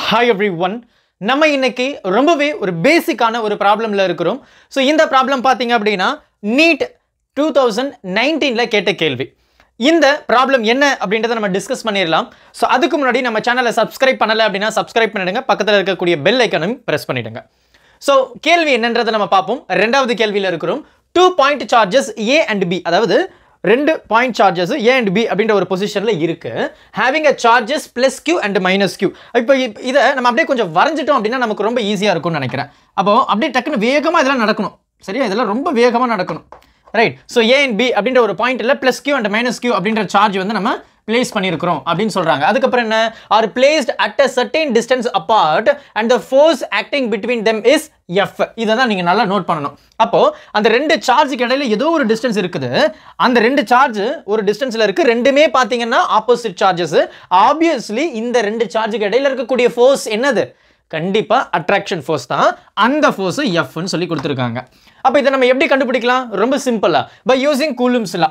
hi every one நம்ம இன்னைக்கு ரொம்பவே ஒரு பேசிக்கான ஒரு ப்ராப்ளமில் இருக்கிறோம் ஸோ இந்த ப்ராப்ளம் பார்த்தீங்க அப்படின்னா நீட் டூ தௌசண்ட் நைன்டீனில் கேட்ட கேள்வி இந்த ப்ராப்ளம் என்ன அப்படின்றத நம்ம டிஸ்கஸ் பண்ணிடலாம் ஸோ அதுக்கு முன்னாடி நம்ம சேனலை சப்ஸ்கிரைப் பண்ணலை அப்படின்னா சப்ஸ்கிரைப் பண்ணிடுங்க பக்கத்தில் இருக்கக்கூடிய பெல் ஐக்கனும் ப்ரெஸ் பண்ணிடுங்க ஸோ கேள்வி என்னன்றதை நம்ம பார்ப்போம் ரெண்டாவது கேள்வியில் இருக்கிறோம் two point charges A and B அதாவது ரெண்டு point charges A and B அப்படின்ற ஒரு பொசிஷனில் இருக்கு having a charges plus Q and minus Q இப்போ இதை நம்ம அப்படியே கொஞ்சம் வரைஞ்சிட்டோம் அப்படின்னா நமக்கு ரொம்ப ஈஸியாக இருக்கும்னு நினைக்கிறேன் அப்போ அப்படியே டக்குன்னு வேகமாக இதெல்லாம் நடக்கணும் சரியா இதெல்லாம் ரொம்ப வேகமாக நடக்கணும் right so A and B அப்படின்ற ஒரு பாயிண்ட்டில் plus Q and minus Q அப்படின்ற சார்ஜ் வந்து நம்ம பிளேஸ் பண்ணியிருக்கிறோம் அப்படின்னு சொல்றாங்க அதுக்கப்புறம் என்ன are placed at a certain distance apart and the force acting between them is F இதை தான் நீங்கள் நல்லா நோட் பண்ணணும் அப்போ அந்த ரெண்டு சார்ஜுக்கு இடையில ஏதோ ஒரு டிஸ்டன்ஸ் இருக்குது அந்த ரெண்டு சார்ஜ் ஒரு டிஸ்டன்ஸில் இருக்கு ரெண்டுமே பார்த்தீங்கன்னா ஆப்போசிட் சார்ஜஸ் ஆப்வியஸ்லி இந்த ரெண்டு சார்ஜுக்கு இடையில இருக்கக்கூடிய ஃபோர்ஸ் என்னது கண்டிப்பா அட்ராக்ஷன் ஃபோர்ஸ் தான் அந்த ஃபோர்ஸ் எஃப்னு சொல்லி கொடுத்துருக்காங்க அப்போ இதை நம்ம எப்படி கண்டுபிடிக்கலாம் ரொம்ப சிம்பிளா பை யூசிங் கூலும்ஸ்லா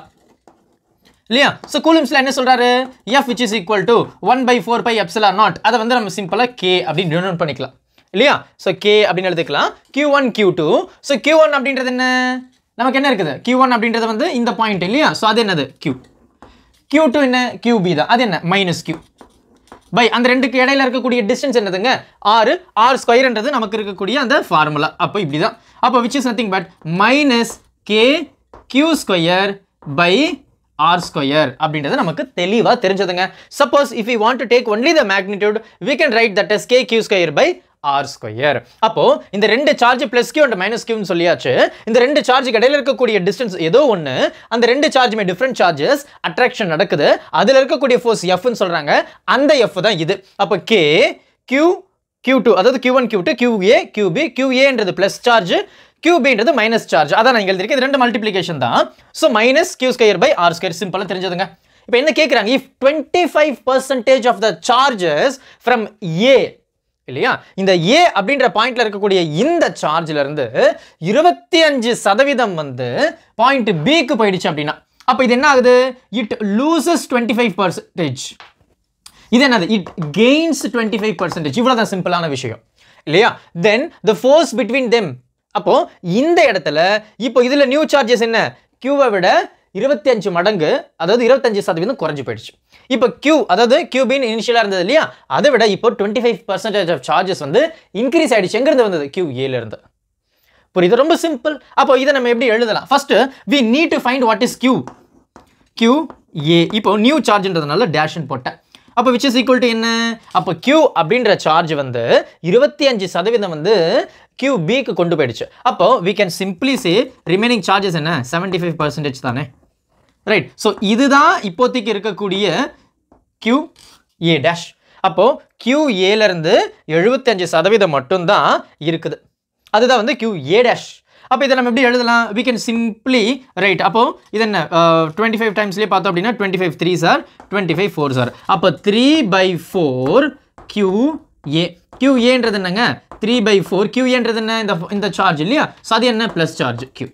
இல்லையா ஸோ கூலும்ஸ்ல என்ன சொல்றாரு F which is equal to one by four by epsilon naught அதை வந்து நம்ம சிம்பிளா கே அப்படின்னு டினோட் பண்ணிக்கலாம் இல்லையா ஸோ கே அப்படின்னு எடுத்துக்கலாம் Q one Q two so Q one அப்படின்றது என்ன நமக்கு என்ன இருக்குது கியூ ஒன் அப்படின்றது வந்து இந்த பாயிண்ட் இல்லையா ஸோ அது என்னது கியூ கியூ டூ என்ன கியூ பி தான் அது என்ன மைனஸ் கியூ பை அந்த ரெண்டுக்கு இடையில இருக்கக்கூடிய டிஸ்டன்ஸ் என்னதுங்க ஆறு ஆர் ஸ்கொயர்ன்றது நமக்கு இருக்கக்கூடிய அந்த ஃபார்முலா அப்போ இப்படி தான் அப்போ which is nothing but minus K Q square by R square அப்படின்றது நமக்கு தெளிவாக தெரிஞ்சதுங்க suppose if you want to take only the magnitude we can right that as K Q square by R square அப்போ இந்த ரெண்டு charge plus Q and minus கியூன்னு சொல்லியாச்சு இந்த ரெண்டு சார்ஜுக்கு இடையில இருக்கக்கூடிய டிஸ்டன்ஸ் ஏதோ ஒன்று அந்த ரெண்டு சார்ஜுமே டிஃப்ரெண்ட் சார்ஜஸ் அட்ராக்ஷன் நடக்குது அதில் இருக்கக்கூடிய ஃபோர்ஸ் எஃப்னு சொல்றாங்க அந்த எஃப் தான் இது அப்போ கே கியூ கியூ டூ அதாவது Q one Q two Q A Q B Q ஏன்றது பிளஸ் சார்ஜ் கியூபின்றது மைனஸ் சார்ஜ் அதான் நான் எழுதிருக்கேன் இது ரெண்டு மல்டிப்ளிகேஷன் தான் so minus Q square by R square சிம்பிளாக தெரிஞ்சதுங்க இப்போ என்ன கேட்குறாங்க if twenty five percentage of the charges from A இல்லையா இந்த ஏ அப்படின்ற பாயிண்ட்ல இருக்கக்கூடிய இந்த சார்ஜ்ல இருந்து இருபத்தி அஞ்சு சதவீதம் வந்து பாயிண்ட் பிக்கு போயிடுச்சு அப்படின்னா அப்போ இது என்ன ஆகுது it loses twenty five percentage இது என்னது it gains twenty five percentage இவ்வளோதான் சிம்பிளான விஷயம் இல்லையா then the force between them அப்போ இந்த இடத்துல இப்போ இதில் நியூ சார்ஜஸ் என்ன கியூவை விட இருபத்தி அஞ்சு மடங்கு அதாவது இருபத்தஞ்சு சதவீதம் குறைஞ்சு போயிடுச்சு இப்போ கியூ அதாவது கியூபின் இனிஷியலாக இருந்தது இல்லையா அதை விட இப்போ twenty five percentage of charges வந்து இன்க்ரீஸ் ஆயிடுச்சு எங்கேருந்து வந்தது கியூ ஏல இருந்து புரியுது ரொம்ப சிம்பிள் அப்போ இதை நம்ம எப்படி எழுதலாம் first we need to find what is Q Q A இப்போ நியூ சார்ஜ்ன்றதுனால டேஷ்னு போட்டேன் அப்போ விச் இஸ் ஈக்குவல் டு என்ன அப்போ கியூ அப்படின்ற சார்ஜ் வந்து இருபத்தி அஞ்சு சதவீதம் வந்து கியூ பிக்கு கொண்டு போயிடுச்சு அப்போ we can simply say remaining charges என்ன செவன்டி ஃபைவ் பர்சன்டேஜ் தானே ரைட் ஸோ இதுதான் இப்போதைக்கு இருக்கக்கூடிய கியூ ஏ டேஷ் அப்போ கியூ ஏலேருந்து எழுபத்தஞ்சு சதவீதம் மட்டும்தான் இருக்குது அதுதான் வந்து கியூ ஏ டேஷ் அப்போ இதை நம்ம எப்படி எழுதலாம் we can simply ரைட் அப்போ இது என்ன டுவெண்ட்டி ஃபைவ் டைம்ஸ்லேயே பார்த்தோம் அப்படின்னா twenty five three sir twenty five four sir அப்போ three by four Q A Q ஏன்றது என்னங்க த்ரீ பை ஃபோர் கியூ ஏன்றது என்ன இந்த இந்த சார்ஜ் இல்லையா ஸோ அது என்ன ப்ளஸ் சார்ஜ் கியூ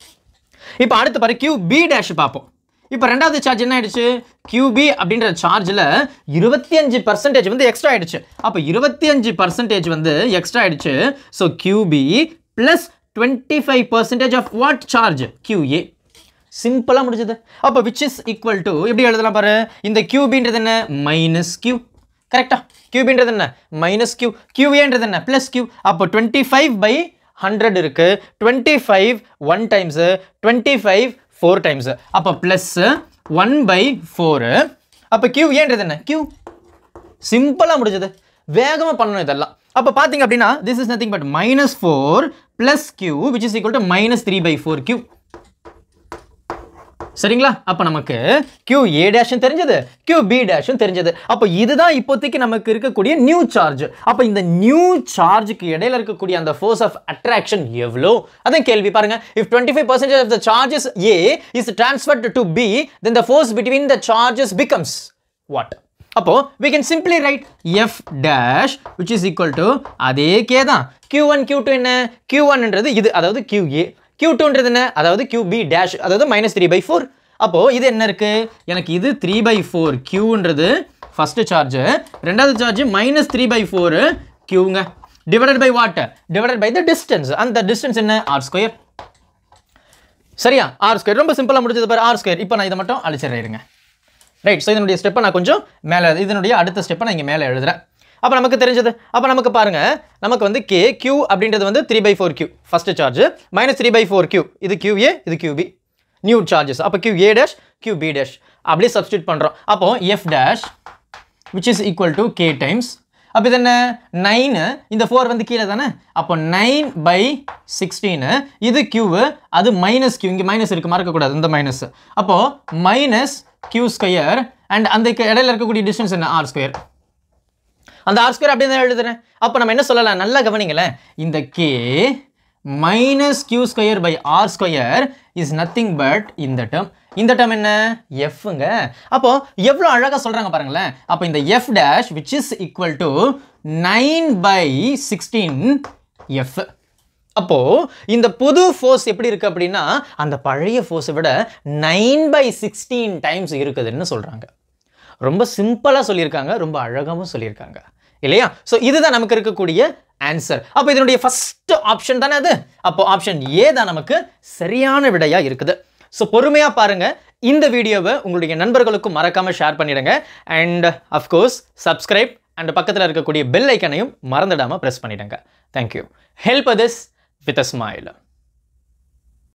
இப்போ அடுத்து பாரு கியூ பி டேஷ் பார்ப்போம் இப்போ ரெண்டாவது சார்ஜ் என்ன ஆயிடுச்சு கியூபி அப்படின்ற சார்ஜில் இருபத்தி அஞ்சு பர்சன்டேஜ் வந்து எக்ஸ்ட்ரா ஆயிடுச்சு அப்போ இருபத்தி அஞ்சு பர்சன்டேஜ் வந்து எக்ஸ்ட்ரா ஆயிடுச்சு so QB plus twenty five percentage of what charge QA சிம்பிளாக முடிஞ்சது அப்போ விச் இஸ் ஈக்குவல் டு எப்படி எழுதலாம் பாரு இந்த கியூபின்றது என்ன மைனஸ் கியூ கரெக்டா கியூபின்றது என்ன மைனஸ் கியூ கியூஏன்றது என்ன ப்ளஸ் கியூ அப்போ டுவெண்ட்டி ஃபைவ் பை ஹண்ட்ரட் இருக்கு twenty five one times twenty five four times அப்போ ப்ளஸ் ஒன் பை ஃபோரு அப்போ கியூ ஏன்றது என்ன கியூ சிம்பிளாக முடிஞ்சது வேகமாக பண்ணணும் இதெல்லாம் அப்போ பார்த்தீங்க அப்படின்னா this is nothing but minus four plus Q which is equal to minus three by four Q சரிங்களா அப்போ நமக்கு கியூ ஏ டேஷும் தெரிஞ்சது கியூ பி டேஷும் தெரிஞ்சது அப்போ இதுதான் இப்போதைக்கு நமக்கு இருக்கக்கூடிய நியூ சார்ஜ் அப்போ இந்த நியூ சார்ஜுக்கு இடையில இருக்கக்கூடிய அந்த ஃபோர்ஸ் ஆஃப் அட்ராக்ஷன் எவ்வளோ அதான் கேள்வி பாருங்க if twenty five percentage of the charges A is transferred to B then the force between the charges becomes what அப்போ we can simply write f dash which is equal to அதே k தான் q1 q2 என்ன q1ன்றது இது அதாவது qa q2ன்றது என்ன அதாவது qb dash அதாவது minus three by four அப்போ இது என்ன இருக்கு எனக்கு இது த்ரீ பை ஃபோர் க்யூன்றது ஃபஸ்ட்டு சார்ஜ் ரெண்டாவது charge minus three by four கியூங்க divided by what divided by the distance அந்த டிஸ்டன்ஸ் என்ன ஆர் ஸ்கொயர் சரியா ஆர் ஸ்கொயர் ரொம்ப சிம்பிளாக முடிஞ்சது பாரு ஆர் ஸ்கொயர் இப்போ நான் இதை மட்டும் அழிச்சிடுறேன் இருங்க ரைட் ஸோ இதனுடைய ஸ்டெப்பை நான் கொஞ்சம் மேலே இதனுடைய அடுத்த ஸ்டெப்பை நான் இங்கே மேலே எழுதுறேன் அப்போ நமக்கு தெரிஞ்சது அப்போ நமக்கு பாருங்க நமக்கு வந்து கே கியூ அப்படின்றது வந்து three by four Q first charge minus three by four Q இது கியூ ஏ இது கியூ பி நியூ சார்ஜஸ் அப்போ Q A dash Q B dash அப்படியே சப்ஸ்டியூட் பண்ணுறோம் அப்போ F dash which is equal to K times அப்போ இது என்ன nine இந்த ஃபோர் வந்து கீழே தானே அப்போ நைன் பை சிக்ஸ்டீனு இது கியூவு அது மைனஸ் கியூ இங்கே மைனஸ் இருக்குது மறக்கக்கூடாது இந்த மைனஸ் அப்போது மைனஸ் கியூ ஸ்கொயர் அண்ட் அந்த இடையில இருக்கக்கூடிய டிஸ்டன்ஸ் என்ன ஆர் ஸ்கொயர் அந்த ஆர் ஸ்கொயர் அப்படியே தான் எழுதுறேன் அப்போ நம்ம என்ன சொல்லலாம் நல்லா கவனிங்களேன் இந்த K minus Q square by R square is nothing but இந்த டேர்ம் இந்த டேர்ம் என்ன எஃப்ங்க அப்போ எவ்வளோ அழகாக சொல்கிறாங்க பாருங்களேன் அப்போ இந்த F dash which is equal to nine by sixteen F அப்போ இந்த புது ஃபோர்ஸ் எப்படி இருக்கு அப்படின்னா அந்த பழைய ஃபோர்ஸை விட நைன் பை சிக்ஸ்டீன் டைம்ஸ் இருக்குதுன்னு சொல்கிறாங்க ரொம்ப சிம்பிளாக சொல்லியிருக்காங்க ரொம்ப அழகாகவும் சொல்லியிருக்காங்க இல்லையா ஸோ இதுதான் நமக்கு இருக்கக்கூடிய ஆன்சர் அப்போ இதனுடைய ஃபர்ஸ்ட் ஆப்ஷன் தானே அது அப்போ ஆப்ஷன் ஏ தான் நமக்கு சரியான விடையா இருக்குது ஸோ பொறுமையாக பாருங்க இந்த வீடியோவை உங்களுடைய நண்பர்களுக்கும் மறக்காம ஷேர் பண்ணிடுங்க அண்ட் அஃப்கோர்ஸ் சப்ஸ்கிரைப் அண்ட் பக்கத்தில் இருக்கக்கூடிய பெல் ஐக்கனையும் மறந்துடாமல் ப்ரெஸ் பண்ணிடுங்க thank you help this with a smile